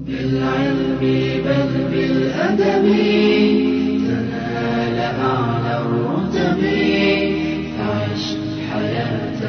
بالعلم بل بالأدب تنال أعلى الرتب فعش حياة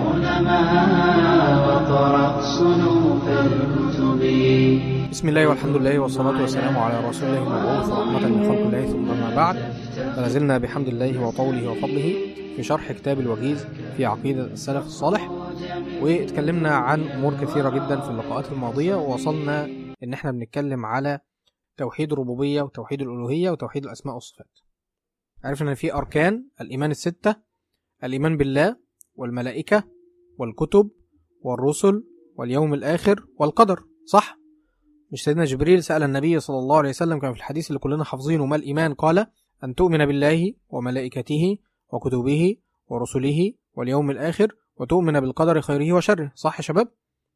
العلماء وقرأ صنوف الكتب بسم الله والحمد لله والصلاة والسلام على رسول الله المبعوث رحمة لخلق الله ثم أما بعد فلا زلنا بحمد الله وطوله وفضله في شرح كتاب الوجيز في عقيدة السلف الصالح واتكلمنا عن أمور كثيرة جدا في اللقاءات الماضية ووصلنا إن احنا بنتكلم على توحيد الربوبية وتوحيد الألوهية وتوحيد الأسماء والصفات عرفنا إن في أركان الإيمان الستة الإيمان بالله والملائكة والكتب والرسل واليوم الآخر والقدر صح؟ مش سيدنا جبريل سأل النبي صلى الله عليه وسلم كما في الحديث اللي كلنا حافظينه ما الإيمان قال أن تؤمن بالله وملائكته وكتبه ورسله واليوم الآخر وتؤمن بالقدر خيره وشره صح يا شباب؟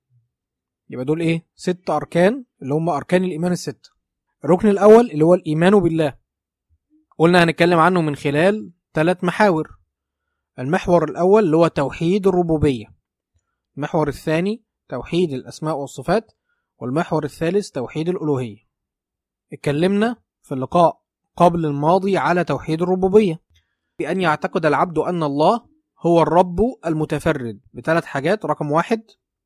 يبقى دول إيه؟ ست أركان اللي هم أركان الإيمان الستة الركن الأول اللي هو الإيمان بالله قلنا هنتكلم عنه من خلال ثلاث محاور المحور الأول اللي هو توحيد الربوبية المحور الثاني توحيد الأسماء والصفات والمحور الثالث توحيد الألوهية اتكلمنا في اللقاء قبل الماضي على توحيد الربوبية بأن يعتقد العبد أن الله هو الرب المتفرد بثلاث حاجات رقم واحد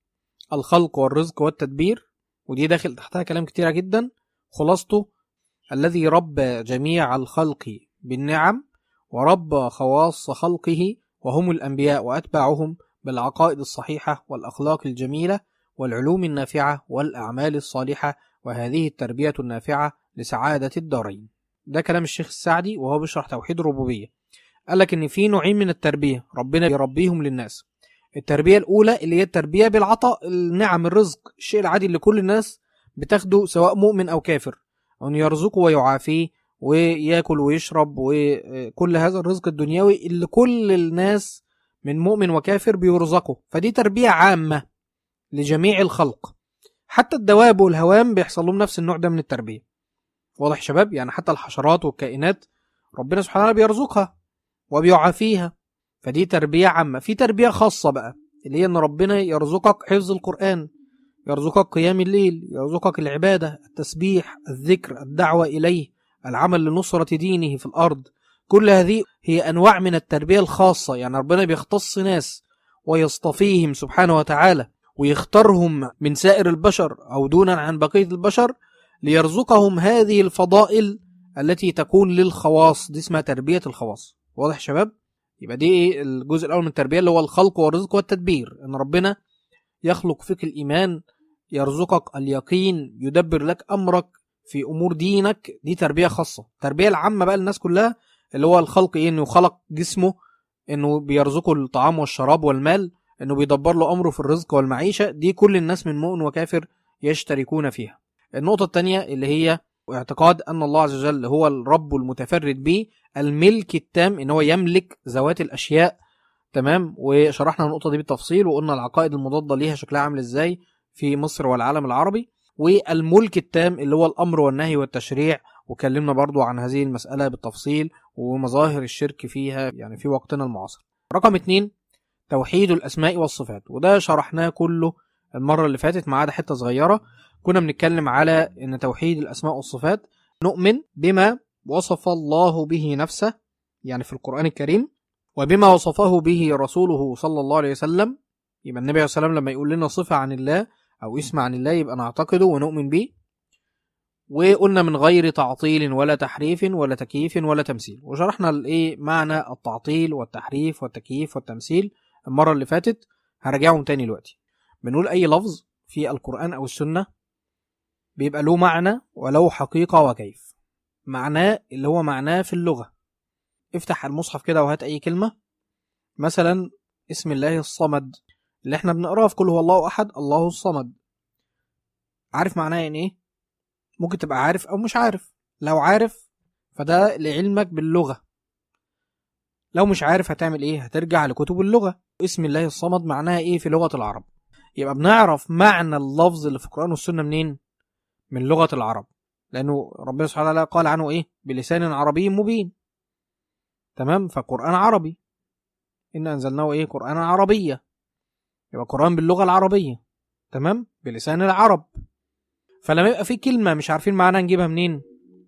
الخلق والرزق والتدبير ودي داخل تحتها كلام كتيرة جدا خلاصته الذي ربى جميع الخلق بالنعم وربى خواص خلقه وهم الأنبياء وأتباعهم بالعقائد الصحيحة والأخلاق الجميلة والعلوم النافعة والأعمال الصالحة وهذه التربية النافعة لسعادة الدارين ده كلام الشيخ السعدي وهو بيشرح توحيد الربوبية قال لك إن في نوعين من التربية ربنا بيربيهم للناس التربية الأولى اللي هي التربية بالعطاء النعم الرزق الشيء العادي اللي كل الناس بتاخده سواء مؤمن أو كافر أن يرزقه ويعافيه وياكل ويشرب وكل هذا الرزق الدنيوي اللي كل الناس من مؤمن وكافر بيرزقه فدي تربية عامة لجميع الخلق حتى الدواب والهوام بيحصل لهم نفس النوع ده من التربية واضح يا شباب يعني حتى الحشرات والكائنات ربنا سبحانه وتعالى بيرزقها وبيعافيها فدي تربية عامة في تربية خاصة بقى اللي هي ان ربنا يرزقك حفظ القرآن يرزقك قيام الليل يرزقك العبادة التسبيح الذكر الدعوة إليه العمل لنصرة دينه في الأرض كل هذه هي أنواع من التربية الخاصة يعني ربنا بيختص ناس ويصطفيهم سبحانه وتعالى ويختارهم من سائر البشر أو دونا عن بقية البشر ليرزقهم هذه الفضائل التي تكون للخواص دي اسمها تربية الخواص واضح يا شباب يبقى دي ايه الجزء الأول من التربية اللي هو الخلق والرزق والتدبير إن ربنا يخلق فيك الإيمان يرزقك اليقين يدبر لك أمرك في أمور دينك دي تربية خاصة التربية العامة بقى للناس كلها اللي هو الخلق إيه إنه خلق جسمه إنه بيرزقه الطعام والشراب والمال انه بيدبر له امره في الرزق والمعيشه دي كل الناس من مؤمن وكافر يشتركون فيها النقطه الثانيه اللي هي اعتقاد ان الله عز وجل هو الرب المتفرد به الملك التام ان هو يملك ذوات الاشياء تمام وشرحنا النقطه دي بالتفصيل وقلنا العقائد المضاده ليها شكلها عامل ازاي في مصر والعالم العربي والملك التام اللي هو الامر والنهي والتشريع وكلمنا برضو عن هذه المساله بالتفصيل ومظاهر الشرك فيها يعني في وقتنا المعاصر رقم اتنين توحيد الأسماء والصفات وده شرحناه كله المرة اللي فاتت ما عدا حتة صغيرة كنا بنتكلم على إن توحيد الأسماء والصفات نؤمن بما وصف الله به نفسه يعني في القرآن الكريم وبما وصفه به رسوله صلى الله عليه وسلم يبقى النبي عليه الصلاة والسلام لما يقول لنا صفة عن الله أو اسم عن الله يبقى نعتقده ونؤمن به وقلنا من غير تعطيل ولا تحريف ولا تكييف ولا تمثيل وشرحنا الايه معنى التعطيل والتحريف والتكييف والتمثيل المرة اللي فاتت هرجعهم تاني دلوقتي بنقول أي لفظ في القرآن أو السنة بيبقى له معنى وله حقيقة وكيف معناه اللي هو معناه في اللغة افتح المصحف كده وهات أي كلمة مثلا اسم الله الصمد اللي احنا بنقراه في كل هو الله أحد الله الصمد عارف معناه يعني ايه ممكن تبقى عارف أو مش عارف لو عارف فده لعلمك باللغة لو مش عارف هتعمل ايه هترجع لكتب اللغة اسم الله الصمد معناها ايه في لغة العرب يبقى بنعرف معنى اللفظ اللي في القرآن والسنة منين من لغة العرب لأنه ربنا سبحانه وتعالى قال عنه ايه بلسان عربي مبين تمام فقرآن عربي إن أنزلناه ايه قرآن عربية يبقى قرآن باللغة العربية تمام بلسان العرب فلما يبقى في كلمه مش عارفين معناها نجيبها منين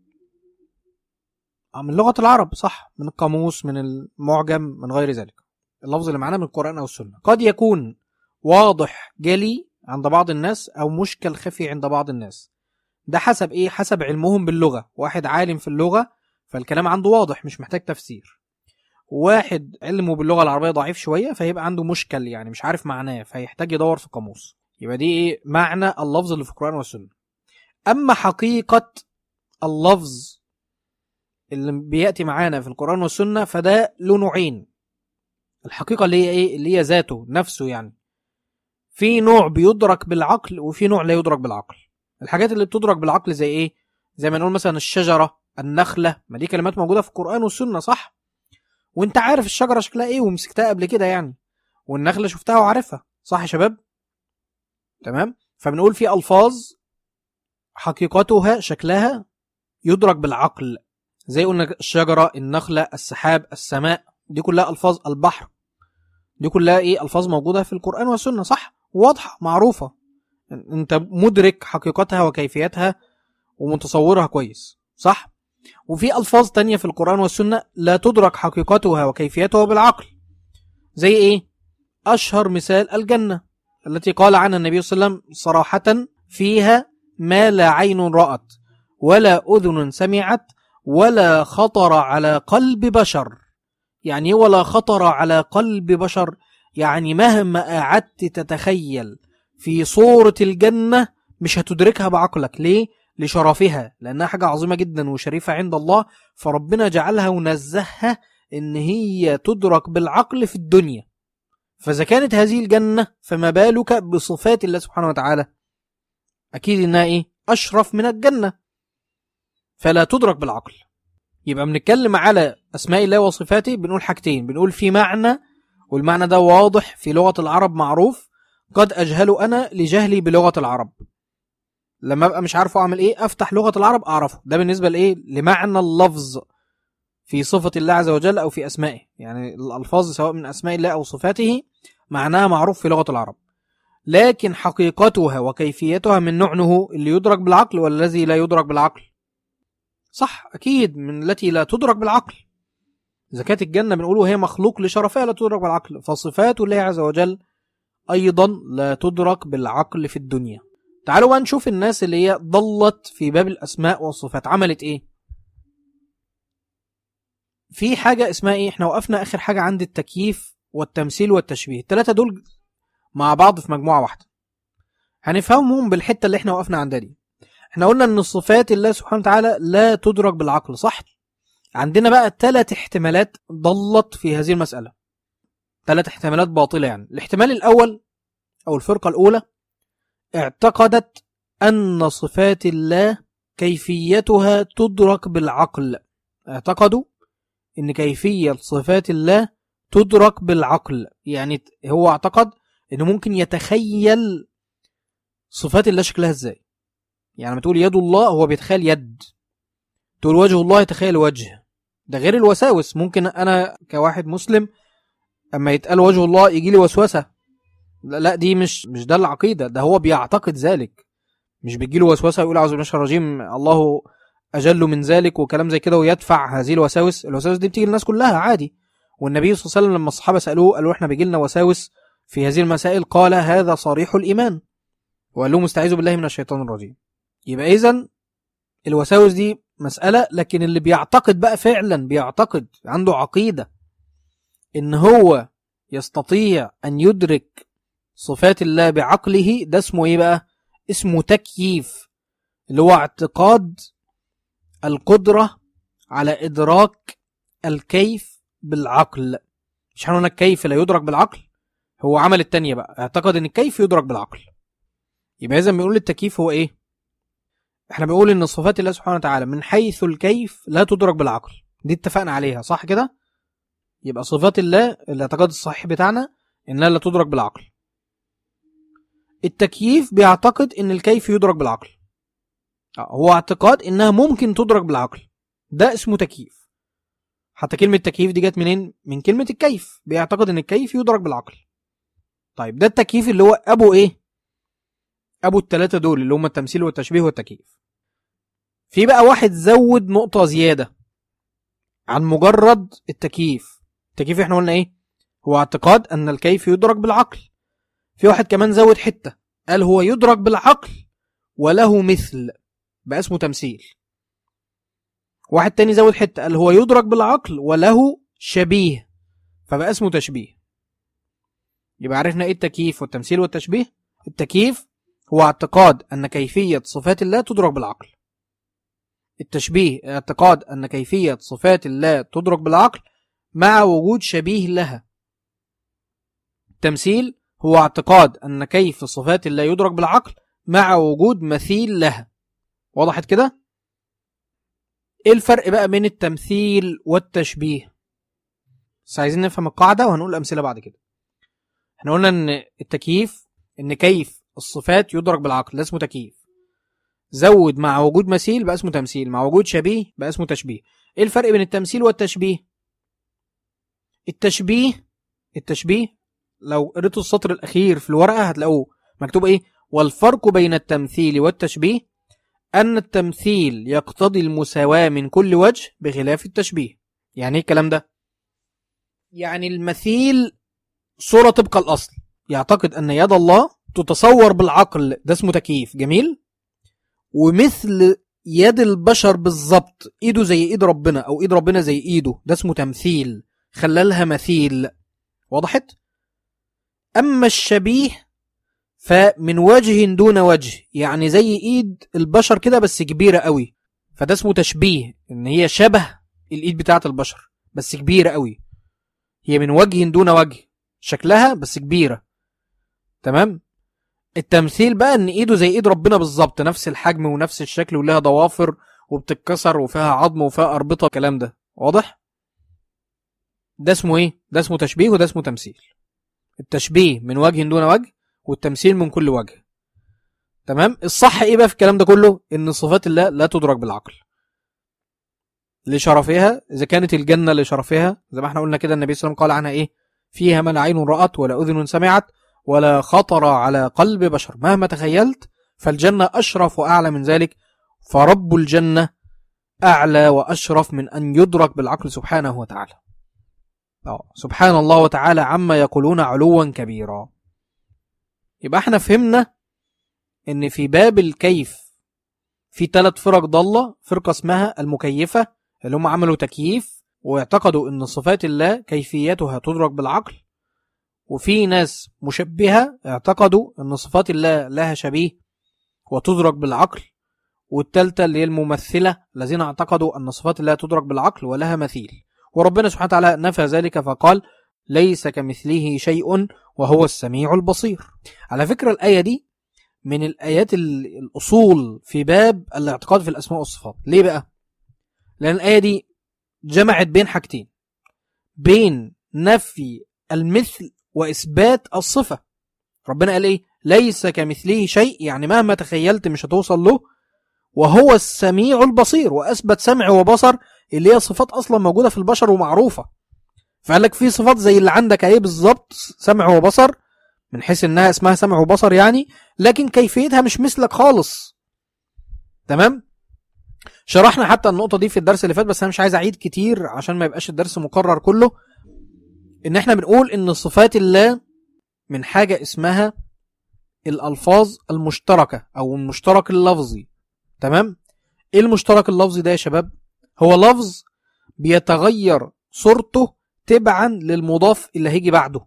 آه، من لغه العرب صح من القاموس من المعجم من غير ذلك اللفظ اللي معانا من القران او السنه قد يكون واضح جلي عند بعض الناس او مشكل خفي عند بعض الناس ده حسب ايه حسب علمهم باللغه واحد عالم في اللغه فالكلام عنده واضح مش محتاج تفسير واحد علمه باللغه العربيه ضعيف شويه فيبقى عنده مشكل يعني مش عارف معناه فيحتاج يدور في قاموس يبقى دي ايه معنى اللفظ اللي في القران والسنه اما حقيقه اللفظ اللي بياتي معانا في القران والسنه فده له نوعين الحقيقه اللي هي ايه اللي هي ذاته نفسه يعني في نوع بيدرك بالعقل وفي نوع لا يدرك بالعقل الحاجات اللي بتدرك بالعقل زي ايه زي ما نقول مثلا الشجره النخله ما دي كلمات موجوده في القران والسنه صح وانت عارف الشجره شكلها ايه ومسكتها قبل كده يعني والنخله شفتها وعارفها صح يا شباب تمام فبنقول في الفاظ حقيقتها شكلها يدرك بالعقل زي قلنا الشجره النخله السحاب السماء دي كلها الفاظ البحر دي كلها ايه الفاظ موجوده في القران والسنه صح واضحه معروفه انت مدرك حقيقتها وكيفيتها ومتصورها كويس صح وفي الفاظ تانية في القران والسنه لا تدرك حقيقتها وكيفيتها بالعقل زي ايه اشهر مثال الجنه التي قال عنها النبي صلى الله عليه وسلم صراحه فيها ما لا عين رات ولا اذن سمعت ولا خطر على قلب بشر يعني إيه ولا خطر على قلب بشر يعني مهما قعدت تتخيل في صورة الجنة مش هتدركها بعقلك ليه؟ لشرفها لأنها حاجة عظيمة جدا وشريفة عند الله فربنا جعلها ونزهها إن هي تدرك بالعقل في الدنيا فإذا كانت هذه الجنة فما بالك بصفات الله سبحانه وتعالى أكيد إنها إيه؟ أشرف من الجنة فلا تدرك بالعقل يبقى بنتكلم على أسماء الله وصفاته بنقول حاجتين بنقول في معنى والمعنى ده واضح في لغة العرب معروف قد أجهل أنا لجهلي بلغة العرب لما أبقى مش عارفه أعمل إيه أفتح لغة العرب أعرفه ده بالنسبة لإيه لمعنى اللفظ في صفة الله عز وجل أو في أسمائه يعني الألفاظ سواء من أسماء الله أو صفاته معناها معروف في لغة العرب لكن حقيقتها وكيفيتها من نوعه اللي يدرك بالعقل والذي لا يدرك بالعقل صح أكيد من التي لا تدرك بالعقل زكاة الجنة بنقوله هي مخلوق لشرفها لا تدرك بالعقل فصفات الله عز وجل أيضا لا تدرك بالعقل في الدنيا تعالوا بقى نشوف الناس اللي هي ضلت في باب الأسماء والصفات عملت إيه في حاجة اسمها إيه إحنا وقفنا آخر حاجة عند التكييف والتمثيل والتشبيه التلاتة دول مع بعض في مجموعة واحدة هنفهمهم بالحتة اللي إحنا وقفنا عندها دي إحنا قلنا إن صفات الله سبحانه وتعالى لا تدرك بالعقل صح عندنا بقى ثلاث احتمالات ضلت في هذه المسألة ثلاث احتمالات باطلة يعني الاحتمال الأول أو الفرقة الأولى اعتقدت أن صفات الله كيفيتها تدرك بالعقل اعتقدوا أن كيفية صفات الله تدرك بالعقل يعني هو اعتقد أنه ممكن يتخيل صفات الله شكلها ازاي يعني لما تقول يد الله هو بيتخيل يد تقول وجه الله يتخيل وجه ده غير الوساوس ممكن انا كواحد مسلم اما يتقال وجه الله يجي لي وسوسه لا, لا دي مش مش ده العقيده ده هو بيعتقد ذلك مش بيجي له وسوسه يقول اعوذ بالله من الشيطان الرجيم الله اجل من ذلك وكلام زي كده ويدفع هذه الوساوس الوساوس دي بتيجي للناس كلها عادي والنبي صلى الله عليه وسلم لما الصحابه سالوه قالوا احنا بيجي لنا وساوس في هذه المسائل قال هذا صريح الايمان وقال له مستعيذ بالله من الشيطان الرجيم يبقى اذا الوساوس دي مسألة لكن اللي بيعتقد بقى فعلا بيعتقد عنده عقيدة ان هو يستطيع ان يدرك صفات الله بعقله ده اسمه ايه بقى اسمه تكييف اللي هو اعتقاد القدرة على ادراك الكيف بالعقل مش هنقول الكيف لا يدرك بالعقل هو عمل التانية بقى اعتقد ان الكيف يدرك بالعقل يبقى اذا بنقول التكييف هو ايه احنا بنقول ان صفات الله سبحانه وتعالى من حيث الكيف لا تدرك بالعقل دي اتفقنا عليها صح كده يبقى صفات الله الاعتقاد الصحيح بتاعنا انها لا تدرك بالعقل التكييف بيعتقد ان الكيف يدرك بالعقل هو اعتقاد انها ممكن تدرك بالعقل ده اسمه تكييف حتى كلمة تكييف دي جت منين؟ من كلمة الكيف بيعتقد ان الكيف يدرك بالعقل طيب ده التكييف اللي هو ابو ايه؟ ابو الثلاثه دول اللي هم التمثيل والتشبيه والتكييف في بقى واحد زود نقطه زياده عن مجرد التكييف التكييف احنا قلنا ايه هو اعتقاد ان الكيف يدرك بالعقل في واحد كمان زود حته قال هو يدرك بالعقل وله مثل بقى اسمه تمثيل واحد تاني زود حته قال هو يدرك بالعقل وله شبيه فبقى اسمه تشبيه يبقى عرفنا ايه التكييف والتمثيل والتشبيه التكييف هو اعتقاد ان كيفيه صفات الله تدرك بالعقل التشبيه اعتقاد ان كيفيه صفات الله تدرك بالعقل مع وجود شبيه لها التمثيل هو اعتقاد ان كيف صفات الله يدرك بالعقل مع وجود مثيل لها وضحت كده ايه الفرق بقى بين التمثيل والتشبيه بس عايزين نفهم القاعده وهنقول امثله بعد كده احنا قلنا ان التكييف ان كيف الصفات يدرك بالعقل ده اسمه تكييف زود مع وجود مثيل بقى اسمه تمثيل مع وجود شبيه بقى اسمه تشبيه ايه الفرق بين التمثيل والتشبيه التشبيه التشبيه لو قريتوا السطر الاخير في الورقه هتلاقوه مكتوب ايه والفرق بين التمثيل والتشبيه ان التمثيل يقتضي المساواه من كل وجه بخلاف التشبيه يعني ايه الكلام ده يعني المثيل صوره طبق الاصل يعتقد ان يد الله تتصور بالعقل ده اسمه تكييف جميل ومثل يد البشر بالظبط ايده زي ايد ربنا او ايد ربنا زي ايده ده اسمه تمثيل خلالها مثيل وضحت اما الشبيه فمن وجه دون وجه يعني زي ايد البشر كده بس كبيره قوي فده اسمه تشبيه ان هي شبه الايد بتاعه البشر بس كبيره قوي هي من وجه دون وجه شكلها بس كبيره تمام التمثيل بقى ان ايده زي ايد ربنا بالظبط نفس الحجم ونفس الشكل ولها ضوافر وبتتكسر وفيها عظم وفيها اربطه الكلام ده واضح ده اسمه ايه ده اسمه تشبيه وده اسمه تمثيل التشبيه من وجه دون وجه والتمثيل من كل وجه تمام الصح ايه بقى في الكلام ده كله ان صفات الله لا تدرك بالعقل لشرفها اذا كانت الجنه لشرفها زي ما احنا قلنا كده النبي صلى الله عليه وسلم قال عنها ايه فيها ما لا عين رأت ولا أذن سمعت ولا خطر على قلب بشر مهما تخيلت فالجنة أشرف وأعلى من ذلك فرب الجنة أعلى وأشرف من أن يدرك بالعقل سبحانه وتعالى أه سبحان الله وتعالى عما يقولون علوا كبيرا يبقى احنا فهمنا ان في باب الكيف في ثلاث فرق ضالة فرقة اسمها المكيفة اللي هم عملوا تكييف واعتقدوا ان صفات الله كيفيتها تدرك بالعقل وفي ناس مشبهة اعتقدوا ان صفات الله لها شبيه وتدرك بالعقل والتالتة اللي هي الممثلة الذين اعتقدوا ان صفات الله تدرك بالعقل ولها مثيل وربنا سبحانه وتعالى نفى ذلك فقال ليس كمثله شيء وهو السميع البصير على فكرة الآية دي من الآيات الأصول في باب الاعتقاد في الأسماء والصفات ليه بقى؟ لأن الآية دي جمعت بين حاجتين بين نفي المثل وإثبات الصفة ربنا قال إيه ليس كمثله شيء يعني مهما تخيلت مش هتوصل له وهو السميع البصير وأثبت سمع وبصر اللي هي صفات أصلا موجودة في البشر ومعروفة فقال لك في صفات زي اللي عندك ايه بالظبط سمع وبصر من حيث انها اسمها سمع وبصر يعني لكن كيفيتها مش مثلك خالص تمام شرحنا حتى النقطة دي في الدرس اللي فات بس أنا مش عايز أعيد كتير عشان ما يبقاش الدرس مكرر كله إن إحنا بنقول إن صفات الله من حاجة اسمها الألفاظ المشتركة أو المشترك اللفظي تمام إيه المشترك اللفظي ده يا شباب هو لفظ بيتغير صورته تبعا للمضاف اللي هيجي بعده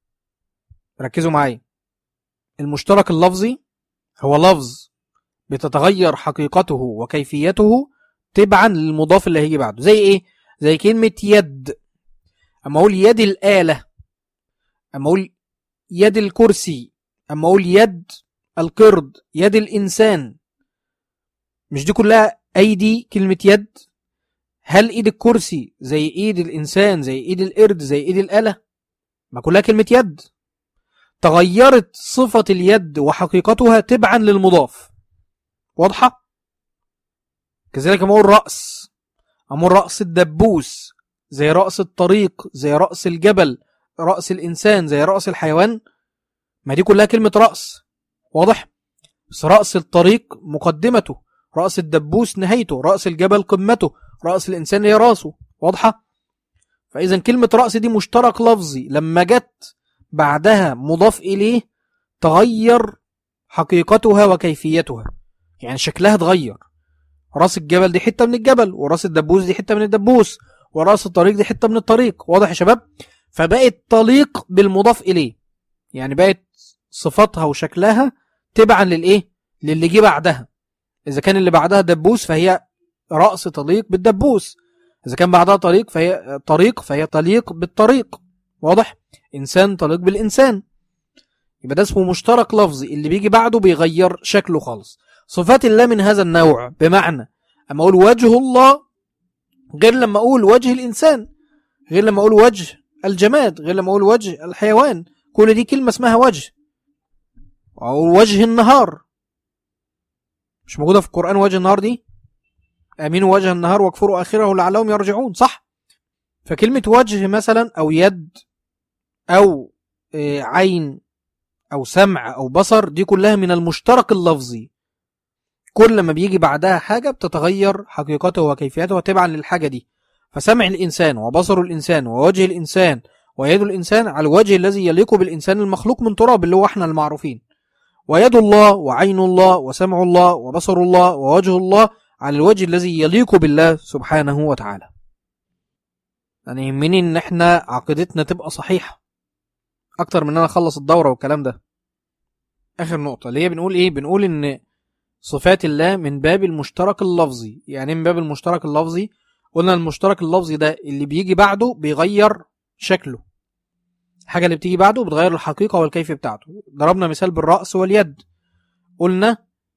ركزوا معايا المشترك اللفظي هو لفظ بتتغير حقيقته وكيفيته تبعا للمضاف اللي هيجي بعده زي ايه زي كلمة يد اما اقول يد الآلة اما اقول يد الكرسي اما اقول يد القرد يد الانسان مش دي كلها ايدي كلمة يد هل ايد الكرسي زي ايد الانسان زي ايد القرد زي ايد الآلة ما كلها كلمة يد تغيرت صفة اليد وحقيقتها تبعا للمضاف واضحة كذلك اما اقول رأس اما رأس الدبوس زي رأس الطريق زي رأس الجبل رأس الإنسان زي رأس الحيوان ما دي كلها كلمة رأس واضح بس رأس الطريق مقدمته رأس الدبوس نهايته رأس الجبل قمته رأس الإنسان هي راسه واضحة فإذا كلمة رأس دي مشترك لفظي لما جت بعدها مضاف إليه تغير حقيقتها وكيفيتها يعني شكلها اتغير راس الجبل دي حتة من الجبل وراس الدبوس دي حتة من الدبوس وراس الطريق دي حتة من الطريق واضح يا شباب فبقت تليق بالمضاف إليه يعني بقت صفاتها وشكلها تبعا للإيه للي جه بعدها إذا كان اللي بعدها دبوس فهي رأس تليق بالدبوس إذا كان بعدها طريق فهي طريق فهي تليق بالطريق واضح إنسان تليق بالإنسان يبقى ده اسمه مشترك لفظي اللي بيجي بعده بيغير شكله خالص صفات الله من هذا النوع بمعنى أما أقول وجه الله غير لما أقول وجه الإنسان غير لما أقول وجه الجماد غير لما أقول وجه الحيوان كل دي كلمة اسمها وجه أو وجه النهار مش موجودة في القرآن وجه النهار دي امينوا وجه النهار واكفروا اخره لعلهم يرجعون صح فكلمة وجه مثلا او يد او آه، عين او سمع او بصر دي كلها من المشترك اللفظي كل ما بيجي بعدها حاجة بتتغير حقيقته وكيفيته تبعا للحاجة دي فسمع الإنسان وبصر الإنسان ووجه الإنسان ويد الإنسان على الوجه الذي يليق بالإنسان المخلوق من تراب اللي هو احنا المعروفين ويد الله وعين الله وسمع الله وبصر الله ووجه الله على الوجه الذي يليق بالله سبحانه وتعالى يعني يهمني ان احنا عقيدتنا تبقى صحيحة اكتر من ان انا اخلص الدورة والكلام ده اخر نقطة اللي هي بنقول ايه بنقول ان صفات الله من باب المشترك اللفظي يعني إيه من باب المشترك اللفظي قلنا المشترك اللفظي ده اللي بيجي بعده بيغير شكله الحاجة اللي بتيجي بعده بتغير الحقيقة والكيف بتاعته ضربنا مثال بالرأس واليد قلنا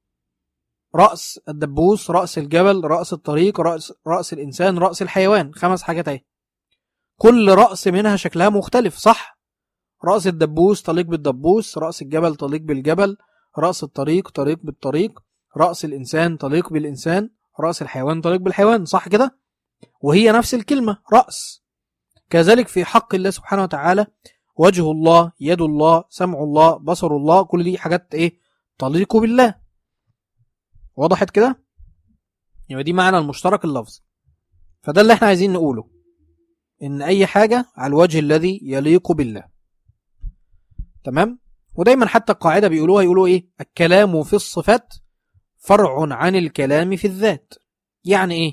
رأس الدبوس رأس الجبل رأس الطريق رأس, رأس الإنسان رأس الحيوان خمس حاجات اهي كل رأس منها شكلها مختلف صح رأس الدبوس طليق بالدبوس رأس الجبل طليق بالجبل رأس الطريق طريق بالطريق رأس الإنسان طليق بالإنسان رأس الحيوان طليق بالحيوان صح كده وهي نفس الكلمة رأس كذلك في حق الله سبحانه وتعالى وجه الله يد الله سمع الله بصر الله كل دي حاجات ايه تليق بالله وضحت كده يبقى دي معنى المشترك اللفظي فده اللي احنا عايزين نقوله ان اي حاجة على الوجه الذي يليق بالله تمام ودايما حتى القاعدة بيقولوها يقولوا ايه الكلام في الصفات فرع عن الكلام في الذات يعني ايه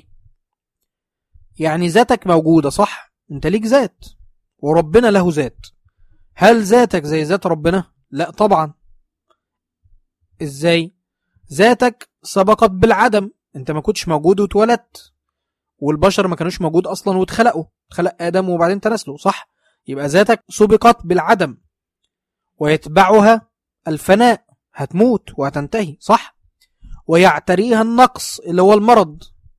يعني ذاتك موجودة صح انت ليك ذات وربنا له ذات هل ذاتك زي ذات ربنا لا طبعا ازاي ذاتك سبقت بالعدم انت ما كنتش موجود واتولدت والبشر ما كانوش موجود اصلا واتخلقوا اتخلق ادم وبعدين تناسلوا صح يبقى ذاتك سبقت بالعدم ويتبعها الفناء هتموت وهتنتهي صح ويعتريها النقص اللي هو المرض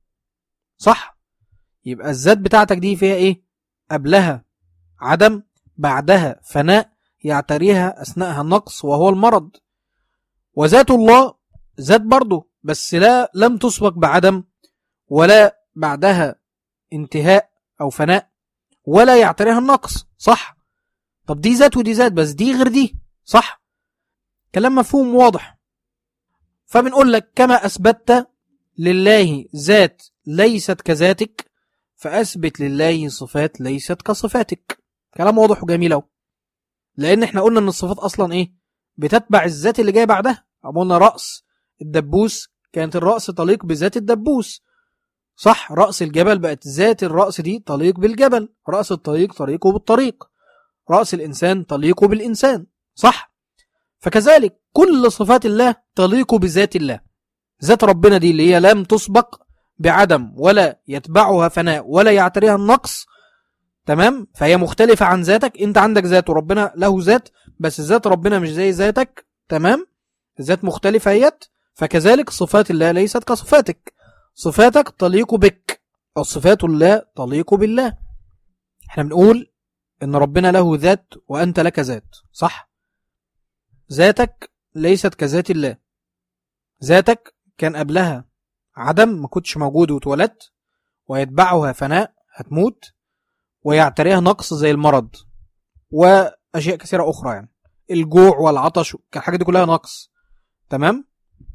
صح يبقى الذات بتاعتك دي فيها ايه قبلها عدم بعدها فناء يعتريها اثناءها النقص وهو المرض وذات الله ذات برضه بس لا لم تسبق بعدم ولا بعدها انتهاء او فناء ولا يعتريها النقص صح طب دي ذات ودي ذات بس دي غير دي صح كلام مفهوم واضح فبنقول لك كما اثبتت لله ذات ليست كذاتك فاثبت لله صفات ليست كصفاتك كلام واضح وجميل اهو لان احنا قلنا ان الصفات اصلا ايه بتتبع الذات اللي جايه بعدها قلنا راس الدبوس كانت الراس تليق بذات الدبوس صح راس الجبل بقت ذات الراس دي تليق بالجبل راس الطريق تليق بالطريق راس الانسان تليق بالانسان صح فكذلك كل صفات الله تليق بذات الله ذات ربنا دي اللي هي لم تسبق بعدم ولا يتبعها فناء ولا يعتريها النقص تمام فهي مختلفة عن ذاتك انت عندك ذات وربنا له ذات بس ذات ربنا مش زي ذاتك تمام الذات مختلفة هيت فكذلك صفات الله ليست كصفاتك صفاتك تليق بك الصفات الله تليق بالله احنا بنقول ان ربنا له ذات وانت لك ذات صح ذاتك ليست كذات الله ذاتك كان قبلها عدم ما كنتش موجود واتولدت ويتبعها فناء هتموت ويعتريها نقص زي المرض واشياء كثيره اخرى يعني الجوع والعطش الحاجات دي كلها نقص تمام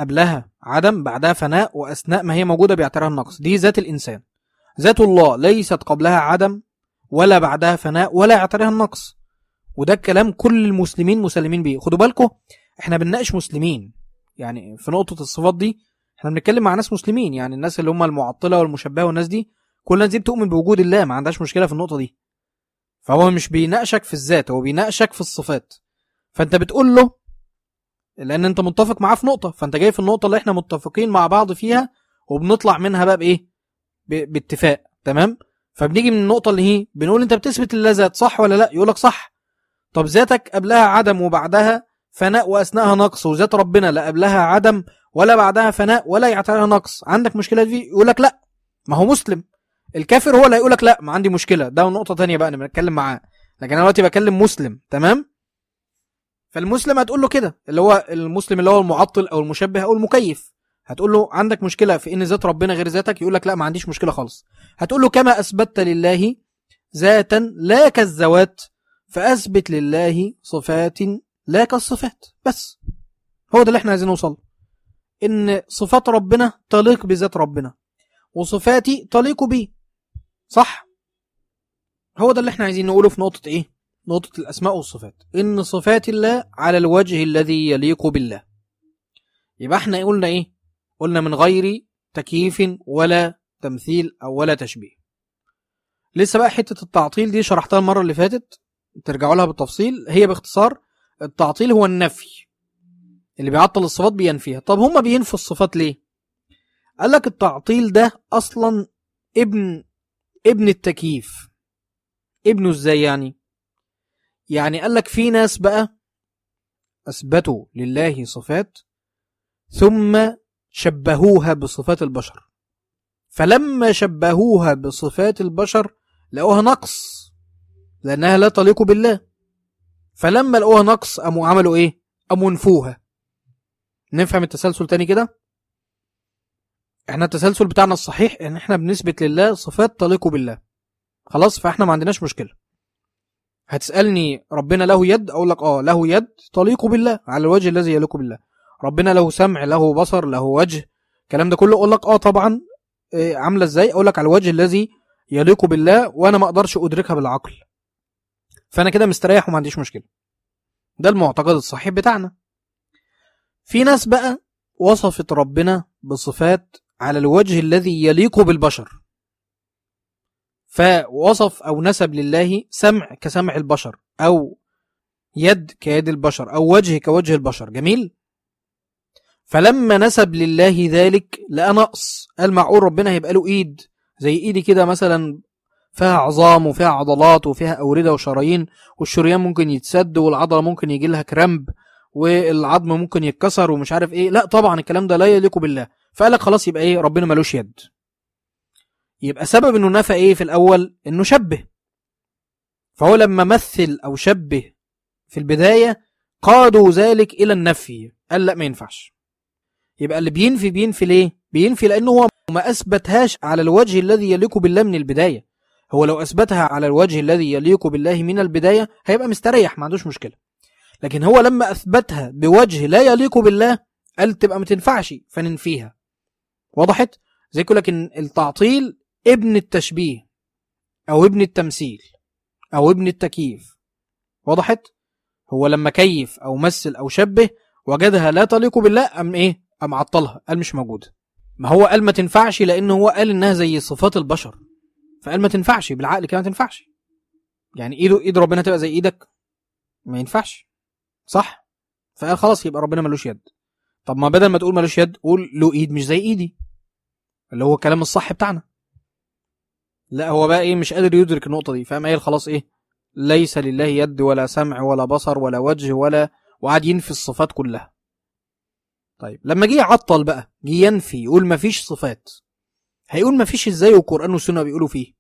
قبلها عدم بعدها فناء واثناء ما هي موجوده بيعتبرها النقص دي ذات الانسان ذات الله ليست قبلها عدم ولا بعدها فناء ولا يعتريها النقص وده الكلام كل المسلمين مسلمين بيه خدوا بالكم احنا بنناقش مسلمين يعني في نقطه الصفات دي احنا بنتكلم مع ناس مسلمين يعني الناس اللي هم المعطله والمشبهه والناس دي كل الناس دي بتؤمن بوجود الله ما عندهاش مشكله في النقطه دي فهو مش بيناقشك في الذات هو بيناقشك في الصفات فانت بتقول له لان انت متفق معاه في نقطه فانت جاي في النقطه اللي احنا متفقين مع بعض فيها وبنطلع منها بقى بايه ب- باتفاق تمام فبنيجي من النقطه اللي هي بنقول انت بتثبت لله ذات صح ولا لا يقول لك صح طب ذاتك قبلها عدم وبعدها فناء واثناءها نقص وذات ربنا لا قبلها عدم ولا بعدها فناء ولا يعتبرها نقص عندك مشكله دي يقول لك لا ما هو مسلم الكافر هو اللي هيقول لك لا ما عندي مشكله ده نقطه تانية بقى انا بنتكلم معاه لكن انا دلوقتي بكلم مسلم تمام فالمسلم هتقول له كده اللي هو المسلم اللي هو المعطل او المشبه او المكيف هتقول له عندك مشكله في ان ذات ربنا غير ذاتك يقول لك لا ما عنديش مشكله خالص هتقول له كما اثبتت لله ذاتا لا كالذوات فاثبت لله صفات لا كالصفات بس هو ده اللي احنا عايزين نوصل له. ان صفات ربنا تليق بذات ربنا وصفاتي تليق بيه صح هو ده اللي احنا عايزين نقوله في نقطه ايه نقطه الاسماء والصفات ان صفات الله على الوجه الذي يليق بالله يبقى احنا قلنا ايه قلنا من غير تكييف ولا تمثيل او ولا تشبيه لسه بقى حته التعطيل دي شرحتها المره اللي فاتت ترجعوا لها بالتفصيل هي باختصار التعطيل هو النفي اللي بيعطل الصفات بينفيها طب هما بينفوا الصفات ليه قال لك التعطيل ده اصلا ابن ابن التكييف ابنه ازاي يعني يعني قال لك في ناس بقى اثبتوا لله صفات ثم شبهوها بصفات البشر فلما شبهوها بصفات البشر لقوها نقص لانها لا تليق بالله فلما لقوها نقص قاموا عملوا ايه قاموا نفوها نفهم التسلسل تاني كده احنا التسلسل بتاعنا الصحيح ان احنا بنثبت لله صفات تليق بالله خلاص فاحنا ما عندناش مشكله هتسالني ربنا له يد اقول لك اه له يد تليق بالله على الوجه الذي يليق بالله ربنا له سمع له بصر له وجه الكلام ده كله اقول لك اه طبعا إيه عامله ازاي اقول لك على الوجه الذي يليق بالله وانا ما اقدرش ادركها بالعقل فانا كده مستريح وما عنديش مشكله ده المعتقد الصحيح بتاعنا في ناس بقى وصفت ربنا بصفات على الوجه الذي يليق بالبشر فوصف او نسب لله سمع كسمع البشر او يد كيد البشر او وجه كوجه البشر جميل فلما نسب لله ذلك لقى نقص قال معقول ربنا هيبقى له ايد زي ايدي كده مثلا فيها عظام وفيها عضلات وفيها أوردة وشرايين والشريان ممكن يتسد والعضلة ممكن يجي لها كرامب والعظم ممكن يتكسر ومش عارف ايه لا طبعا الكلام ده لا يليق بالله فقال لك خلاص يبقى ايه ربنا ملوش يد يبقى سبب انه نفى ايه في الاول انه شبه فهو لما مثل او شبه في البداية قادوا ذلك الى النفي قال لا ما ينفعش يبقى اللي بينفي بينفي ليه بينفي لانه هو ما اثبتهاش على الوجه الذي يليق بالله من البدايه هو لو اثبتها على الوجه الذي يليق بالله من البدايه هيبقى مستريح ما عندوش مشكله لكن هو لما اثبتها بوجه لا يليق بالله قال تبقى ما تنفعش فننفيها وضحت زي يقول لك ان التعطيل ابن التشبيه او ابن التمثيل او ابن التكييف وضحت هو لما كيف او مثل او شبه وجدها لا تليق بالله ام ايه ام عطلها قال مش موجوده ما هو قال ما تنفعش لان هو قال انها زي صفات البشر فقال ما تنفعش بالعقل كده ما تنفعش يعني ايده ايد ربنا تبقى زي ايدك ما ينفعش صح فقال خلاص يبقى ربنا ملوش يد طب ما بدل ما تقول ملوش يد قول له ايد مش زي ايدي اللي هو الكلام الصح بتاعنا لا هو بقى ايه مش قادر يدرك النقطه دي فقام قايل خلاص ايه ليس لله يد ولا سمع ولا بصر ولا وجه ولا وقعد ينفي الصفات كلها طيب لما جه يعطل بقى جه ينفي يقول مفيش صفات هيقول مفيش ازاي والقران والسنه بيقولوا فيه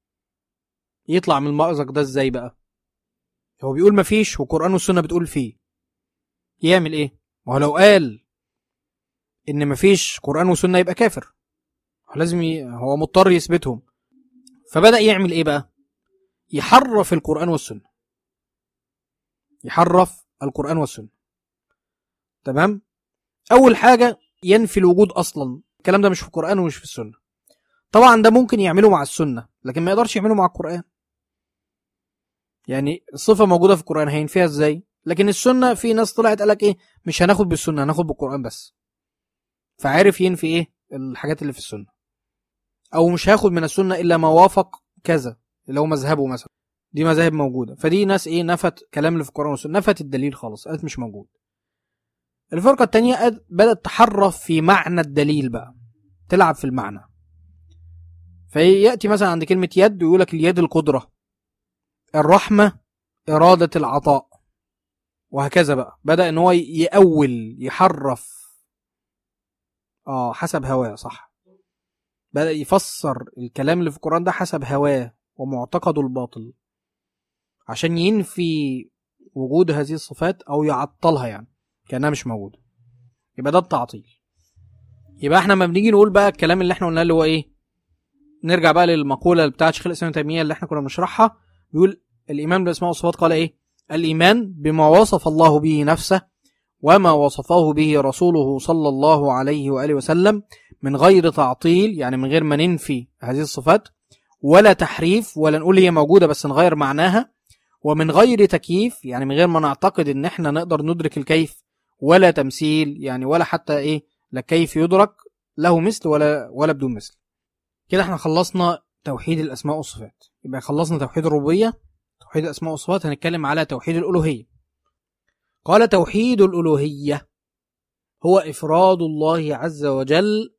يطلع من المأزق ده ازاي بقى هو بيقول مفيش والقران والسنه بتقول فيه يعمل ايه ما هو لو قال ان مفيش قران وسنه يبقى كافر هو لازم ي... هو مضطر يثبتهم فبدأ يعمل ايه بقى يحرف القرآن والسنة يحرف القرآن والسنة تمام أول حاجة ينفي الوجود اصلا الكلام ده مش في القران ومش في السنه طبعا ده ممكن يعمله مع السنه لكن ما يقدرش يعمله مع القران يعني الصفه موجوده في القران هينفيها ازاي لكن السنه في ناس طلعت قال لك ايه مش هناخد بالسنه هناخد بالقران بس فعارف ينفي ايه الحاجات اللي في السنه او مش هاخد من السنه الا ما وافق كذا اللي هو مذهبه مثلا دي مذاهب موجوده فدي ناس ايه نفت كلام اللي في القران والسنه نفت الدليل خالص قالت مش موجود الفرقه التانية قالت- بدات تحرف في معنى الدليل بقى تلعب في المعنى فياتي مثلا عند كلمه يد ويقول لك اليد القدره الرحمه اراده العطاء وهكذا بقى بدا ان هو يأول يحرف اه حسب هواه صح بدأ يفسر الكلام اللي في القرآن ده حسب هواه ومعتقده الباطل عشان ينفي وجود هذه الصفات أو يعطلها يعني كأنها مش موجودة يبقى ده التعطيل يبقى احنا لما بنيجي نقول بقى الكلام اللي احنا قلناه اللي هو ايه نرجع بقى للمقولة بتاعت شيخ الإسلام ابن تيمية اللي احنا كنا بنشرحها بيقول الإيمان بالأسماء والصفات قال ايه الإيمان بما وصف الله به نفسه وما وصفه به رسوله صلى الله عليه وآله وسلم من غير تعطيل يعني من غير ما ننفي هذه الصفات ولا تحريف ولا نقول هي موجودة بس نغير معناها ومن غير تكييف يعني من غير ما نعتقد ان احنا نقدر ندرك الكيف ولا تمثيل يعني ولا حتى ايه لا كيف يدرك له مثل ولا ولا بدون مثل كده احنا خلصنا توحيد الاسماء والصفات يبقى خلصنا توحيد الربوبيه توحيد الاسماء والصفات هنتكلم على توحيد الالوهيه قال توحيد الالوهيه هو افراد الله عز وجل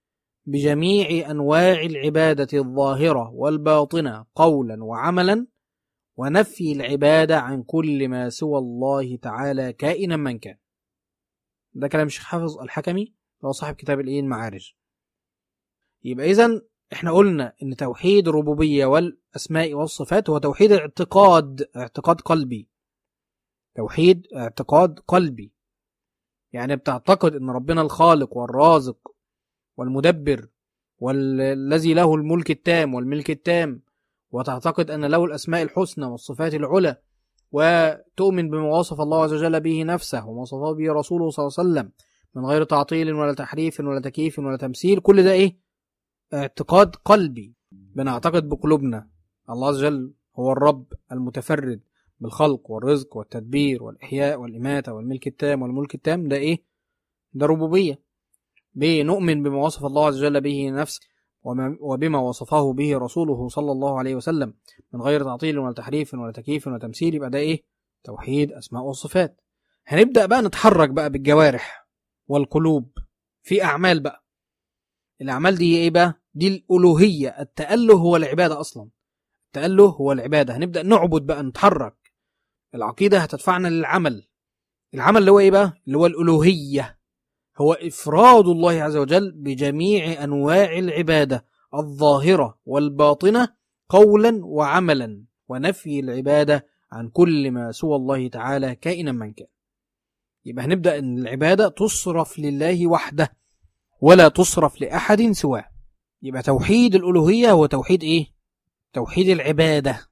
بجميع انواع العباده الظاهره والباطنه قولا وعملا ونفي العباده عن كل ما سوى الله تعالى كائنا من كان ده كلام الشيخ حافظ الحكمي هو صاحب كتاب الايه المعارج يبقى اذا احنا قلنا ان توحيد الربوبيه والاسماء والصفات هو توحيد اعتقاد اعتقاد قلبي توحيد اعتقاد قلبي يعني بتعتقد ان ربنا الخالق والرازق والمدبر والذي له الملك التام والملك التام وتعتقد ان له الاسماء الحسنى والصفات العلى وتؤمن بما وصف الله عز وجل به نفسه وما وصفه به رسوله صلى الله عليه وسلم من غير تعطيل ولا تحريف ولا تكييف ولا تمثيل كل ده ايه اعتقاد قلبي بنعتقد بقلوبنا الله عز وجل هو الرب المتفرد بالخلق والرزق والتدبير والإحياء والإماتة والملك التام والملك التام ده إيه؟ ده ربوبية بنؤمن بما وصف الله عز وجل به نفسه وبما وصفه به رسوله صلى الله عليه وسلم من غير تعطيل ولا تحريف ولا تكييف ولا تمثيل يبقى ده إيه؟ توحيد أسماء وصفات هنبدأ بقى نتحرك بقى بالجوارح والقلوب في أعمال بقى الأعمال دي إيه بقى؟ دي الألوهية التأله هو العبادة أصلا التأله هو العبادة هنبدأ نعبد بقى نتحرك العقيدة هتدفعنا للعمل العمل اللي هو ايه بقى اللي هو الألوهية هو إفراد الله عز وجل بجميع أنواع العبادة الظاهرة والباطنة قولا وعملا ونفي العبادة عن كل ما سوى الله تعالى كائنا من كان يبقى هنبدأ أن العبادة تصرف لله وحده ولا تصرف لأحد سواه يبقى توحيد الألوهية هو توحيد إيه؟ توحيد العبادة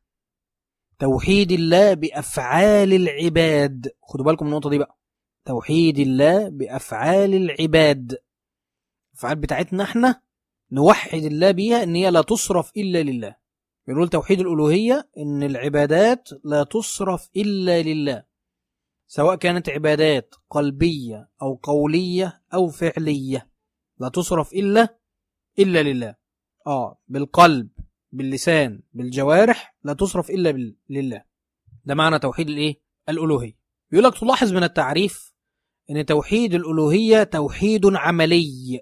توحيد الله بأفعال العباد خدوا بالكم من النقطة دي بقى توحيد الله بأفعال العباد الأفعال بتاعتنا احنا نوحد الله بيها ان هي لا تصرف إلا لله بنقول توحيد الألوهية ان العبادات لا تصرف إلا لله سواء كانت عبادات قلبية أو قولية أو فعلية لا تصرف إلا إلا لله آه بالقلب باللسان بالجوارح لا تصرف الا بال... لله ده معنى توحيد الايه الالوهيه بيقول لك تلاحظ من التعريف ان توحيد الالوهيه توحيد عملي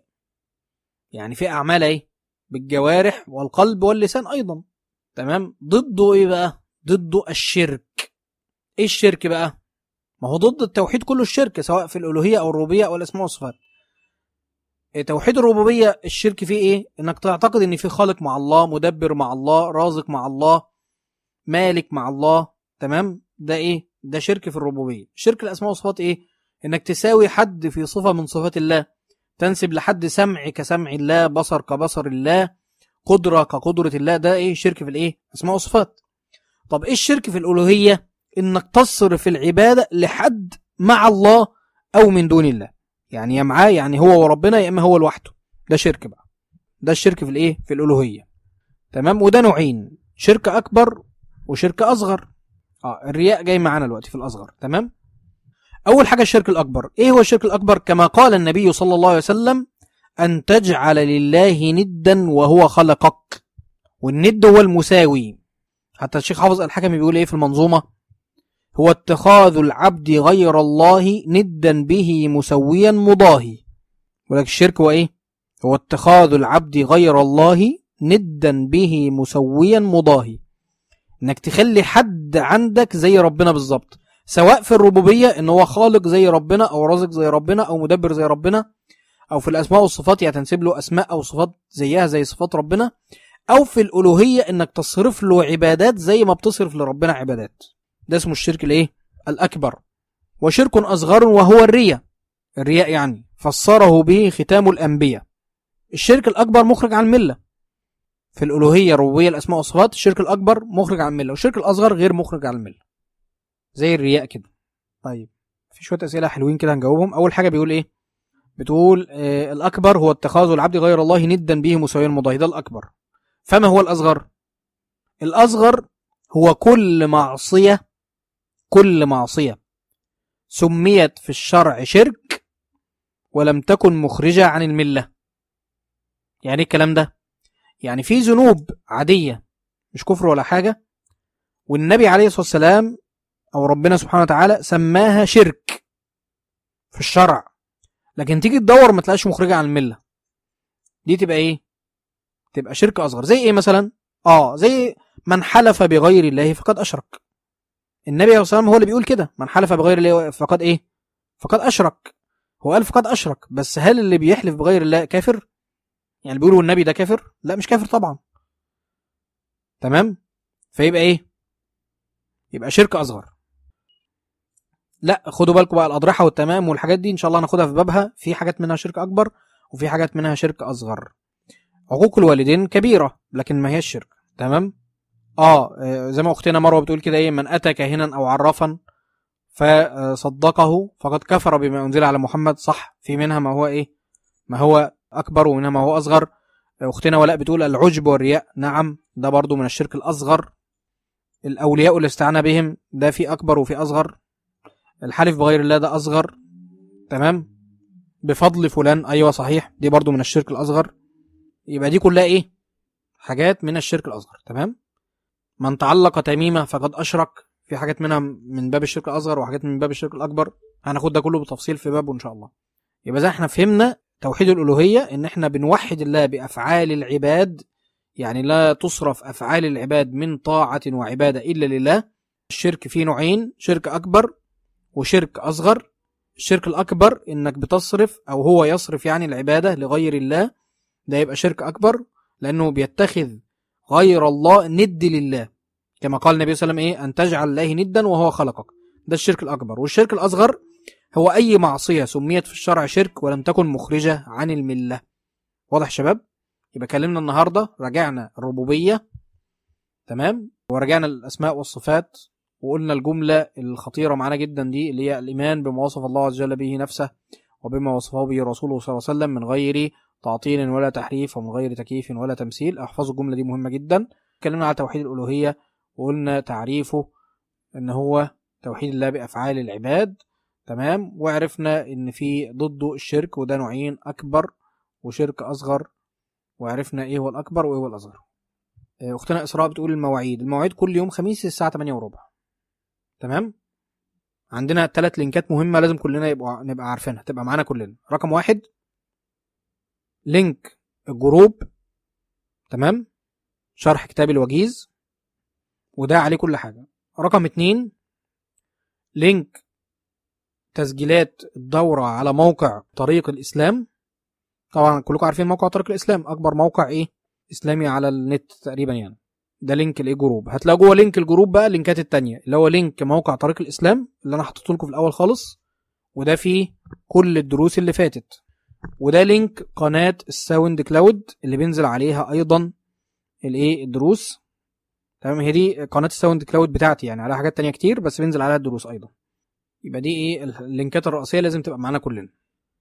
يعني في اعمال ايه بالجوارح والقلب واللسان ايضا تمام ضده ايه بقى ضده الشرك ايه الشرك بقى ما هو ضد التوحيد كله الشرك سواء في الالوهيه او الربوبيه او الاسماء والصفات توحيد الربوبيه الشرك فيه ايه انك تعتقد ان في خالق مع الله مدبر مع الله رازق مع الله مالك مع الله تمام ده ايه ده شرك في الربوبيه شرك الاسماء والصفات ايه انك تساوي حد في صفه من صفات الله تنسب لحد سمع كسمع الله بصر كبصر الله قدره كقدره الله ده ايه شرك في الايه اسماء والصفات طب ايه الشرك في الالوهيه انك تصرف العباده لحد مع الله او من دون الله يعني يا معاه يعني هو وربنا يا اما هو لوحده ده شرك بقى ده الشرك في الايه في الالوهيه تمام وده نوعين شرك اكبر وشرك اصغر اه الرياء جاي معانا دلوقتي في الاصغر تمام اول حاجه الشرك الاكبر ايه هو الشرك الاكبر كما قال النبي صلى الله عليه وسلم ان تجعل لله ندا وهو خلقك والند هو المساوي حتى الشيخ حافظ الحكمي بيقول ايه في المنظومه هو اتخاذ العبد غير الله ندا به مسويا مضاهي ولكن الشرك هو ايه هو اتخاذ العبد غير الله ندا به مسويا مضاهي انك تخلي حد عندك زي ربنا بالظبط سواء في الربوبيه ان هو خالق زي ربنا او رازق زي ربنا او مدبر زي ربنا او في الاسماء والصفات يعني تنسب له اسماء او صفات زيها زي صفات ربنا او في الالوهيه انك تصرف له عبادات زي ما بتصرف لربنا عبادات ده اسمه الشرك الايه الاكبر وشرك اصغر وهو الرياء الرياء يعني فسره به ختام الانبياء الشرك الاكبر مخرج عن المله في الالوهيه الربوبيه الاسماء والصفات الشرك الاكبر مخرج عن المله والشرك الاصغر غير مخرج عن المله زي الرياء كده طيب في شويه اسئله حلوين كده هنجاوبهم اول حاجه بيقول ايه بتقول آه الاكبر هو اتخاذ العبد غير الله ندا به مساويا مضاهي ده الاكبر فما هو الاصغر الاصغر هو كل معصيه كل معصيه سميت في الشرع شرك ولم تكن مخرجه عن المله يعني ايه الكلام ده يعني في ذنوب عاديه مش كفر ولا حاجه والنبي عليه الصلاه والسلام او ربنا سبحانه وتعالى سماها شرك في الشرع لكن تيجي تدور ما تلاقيش مخرجه عن المله دي تبقى ايه تبقى شرك اصغر زي ايه مثلا اه زي من حلف بغير الله فقد اشرك النبي عليه الصلاه والسلام هو اللي بيقول كده من حلف بغير الله فقد ايه فقد اشرك هو قال فقد اشرك بس هل اللي بيحلف بغير الله كافر يعني بيقولوا النبي ده كافر لا مش كافر طبعا تمام فيبقى ايه يبقى شرك اصغر لا خدوا بالكم بقى الاضرحه والتمام والحاجات دي ان شاء الله هناخدها في بابها في حاجات منها شرك اكبر وفي حاجات منها شرك اصغر عقوق الوالدين كبيره لكن ما هيش شرك تمام اه آه، زي ما اختنا مروه بتقول كده ايه من اتى كاهنا او عرافا فصدقه فقد كفر بما انزل على محمد صح في منها ما هو ايه ما هو اكبر ومنها ما هو اصغر اختنا ولاء بتقول العجب والرياء نعم ده برضو من الشرك الاصغر الاولياء اللي استعان بهم ده في اكبر وفي اصغر الحلف بغير الله ده اصغر تمام بفضل فلان ايوه صحيح دي برضو من الشرك الاصغر يبقى دي كلها ايه حاجات من الشرك الاصغر تمام من تعلق تميمه فقد اشرك في حاجات منها من باب الشرك الاصغر وحاجات من باب الشرك الاكبر هناخد ده كله بالتفصيل في بابه ان شاء الله يبقى زي احنا فهمنا توحيد الالوهيه ان احنا بنوحد الله بافعال العباد يعني لا تصرف افعال العباد من طاعه وعباده الا لله الشرك فيه نوعين شرك اكبر وشرك اصغر الشرك الاكبر انك بتصرف او هو يصرف يعني العباده لغير الله ده يبقى شرك اكبر لانه بيتخذ غير الله ند لله كما قال النبي صلى الله عليه وسلم ايه ان تجعل الله ندا وهو خلقك ده الشرك الاكبر والشرك الاصغر هو اي معصيه سميت في الشرع شرك ولم تكن مخرجه عن المله واضح شباب يبقى كلمنا النهارده راجعنا الربوبيه تمام ورجعنا الاسماء والصفات وقلنا الجمله الخطيره معانا جدا دي اللي هي الايمان بما وصف الله عز وجل به نفسه وبما وصفه به رسوله صلى الله عليه وسلم من غير تعطيل ولا تحريف ومن غير تكييف ولا تمثيل احفظوا الجمله دي مهمه جدا اتكلمنا على توحيد الالوهيه وقلنا تعريفه ان هو توحيد الله بافعال العباد تمام وعرفنا ان في ضده الشرك وده نوعين اكبر وشرك اصغر وعرفنا ايه هو الاكبر وايه هو الاصغر آه، اختنا اسراء بتقول المواعيد المواعيد كل يوم خميس الساعه 8 وربع تمام عندنا ثلاث لينكات مهمه لازم كلنا يبقى نبقى عارفينها تبقى معانا كلنا رقم واحد لينك الجروب تمام شرح كتاب الوجيز وده عليه كل حاجه رقم اتنين لينك تسجيلات الدورة على موقع طريق الإسلام طبعا كلكم عارفين موقع طريق الإسلام أكبر موقع إيه إسلامي على النت تقريبا يعني ده لينك الايه جروب هتلاقوا جوه لينك الجروب بقى اللينكات التانية اللي هو لينك موقع طريق الإسلام اللي أنا حطيته لكم في الأول خالص وده فيه كل الدروس اللي فاتت وده لينك قناة الساوند كلاود اللي بينزل عليها أيضا الايه الدروس تمام هي دي قناة الساوند كلاود بتاعتي يعني عليها حاجات تانية كتير بس بينزل عليها الدروس أيضا يبقى دي ايه اللينكات الرئيسيه لازم تبقى معانا كلنا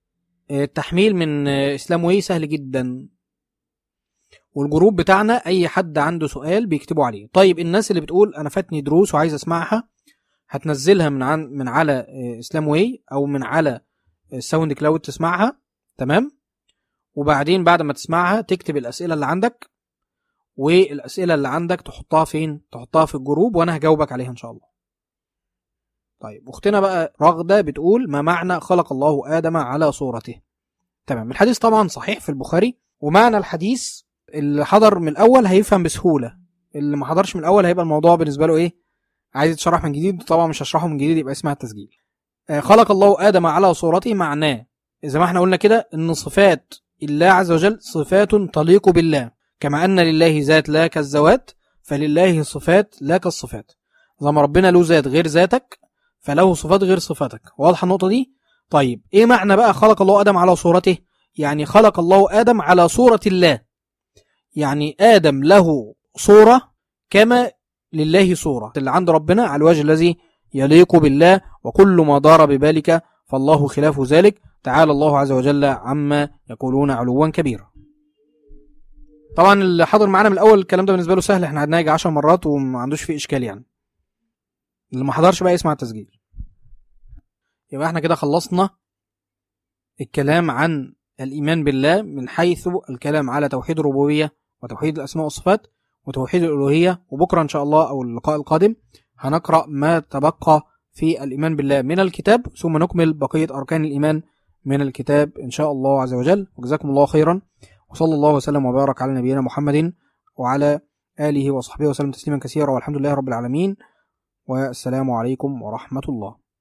آه، التحميل من آه، اسلام واي سهل جدا والجروب بتاعنا اي حد عنده سؤال بيكتبوا عليه طيب الناس اللي بتقول انا فاتني دروس وعايز اسمعها هتنزلها من عن من على آه، اسلام واي او من على الساوند كلاود تسمعها تمام وبعدين بعد ما تسمعها تكتب الاسئله اللي عندك والاسئله اللي عندك تحطها فين تحطها في الجروب وانا هجاوبك عليها ان شاء الله طيب اختنا بقى رغده بتقول ما معنى خلق الله ادم على صورته تمام الحديث طبعا صحيح في البخاري ومعنى الحديث اللي حضر من الاول هيفهم بسهوله اللي ما حضرش من الاول هيبقى الموضوع بالنسبه له ايه عايز يتشرح من جديد طبعا مش هشرحه من جديد يبقى اسمها التسجيل آه، خلق الله ادم على صورته معناه زي ما احنا قلنا كده ان صفات الله عز وجل صفات تليق بالله كما ان لله ذات لا كالذوات فلله صفات لا كالصفات زي ما ربنا له ذات غير ذاتك فله صفات غير صفاتك واضحه النقطه دي طيب ايه معنى بقى خلق الله ادم على صورته يعني خلق الله ادم على صوره الله يعني ادم له صوره كما لله صوره اللي عند ربنا على الوجه الذي يليق بالله وكل ما دار ببالك فالله خلاف ذلك تعالى الله عز وجل عما يقولون علوا كبيرا طبعا اللي حضر معانا من الاول الكلام ده بالنسبه له سهل احنا عدناه يجي 10 مرات وما عندوش فيه اشكال يعني اللي ما حضرش بقى يسمع التسجيل يبقى احنا كده خلصنا الكلام عن الايمان بالله من حيث الكلام على توحيد الربوبيه وتوحيد الاسماء والصفات وتوحيد الالوهيه وبكره ان شاء الله او اللقاء القادم هنقرا ما تبقى في الايمان بالله من الكتاب ثم نكمل بقيه اركان الايمان من الكتاب ان شاء الله عز وجل وجزاكم الله خيرا وصلى الله وسلم وبارك على نبينا محمد وعلى اله وصحبه وسلم تسليما كثيرا والحمد لله رب العالمين والسلام عليكم ورحمه الله